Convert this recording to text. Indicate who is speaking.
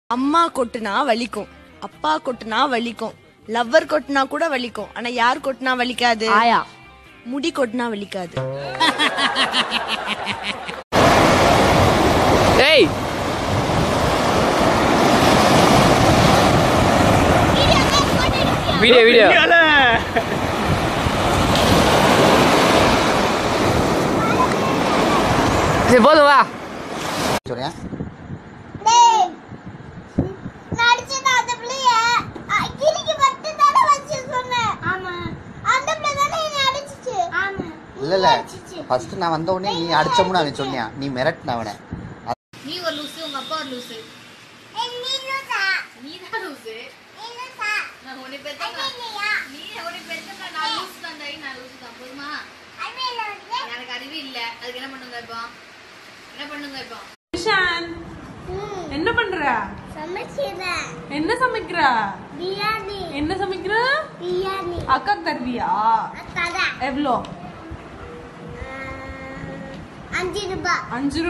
Speaker 1: அம்மா கொட்டுனா வலிக்கும் அப்பா கொட்டுனா வலிக்கும் லவ்வர் கொட்டுனா கூட வலிக்கும் ஆனா யார் கொட்டுனா வலிக்காது
Speaker 2: ஆயா
Speaker 1: முடி கொட்டுனா வலிக்காது
Speaker 3: ஏய் வீடியோ வீடியோ சரி போதும் வா
Speaker 4: சொல்றியா
Speaker 5: டேய் நடிச்சது அந்த பிள்ளைய அ, கிறுக்கி மட்டும் தானே வச்சு சொன்னேன் ஆமா அந்த பிள்ளை தானே என்னை அடிச்சிச்சு ஆமா
Speaker 4: இல்ல இல்ல ஃபர்ஸ்ட் நான் வந்த உடனே நீ அடிச்சோம்னு அவன் சொன்னியா நீ மிரட்டின அவனை
Speaker 6: நீ ஒரு லூசு உங்க அப்பா ஒரு லூசு நீ தான் லூசு நான் உன்னை பெத்தவங்க நீ உன்னை பெத்தவங்க நான் லூசு தான் தாயி, நான் லூசு தான் போதுமா எனக்கு அறிவு இல்ல அதுக்கு என்ன பண்ணுங்க இப்போ என்ன பண்ணுங்க இப்போ
Speaker 7: விஷான் என்ன பண்ற
Speaker 5: சமைக்கிறேன்
Speaker 7: என்ன சமைக்கிற
Speaker 5: பிரியாணி
Speaker 7: என்ன சமைக்கிற
Speaker 5: பிரியாணி
Speaker 7: அக்காக்கு தருவியா
Speaker 5: தரேன்
Speaker 7: எவ்வளோ
Speaker 5: அஞ்சு ரூபாய்
Speaker 7: அஞ்சு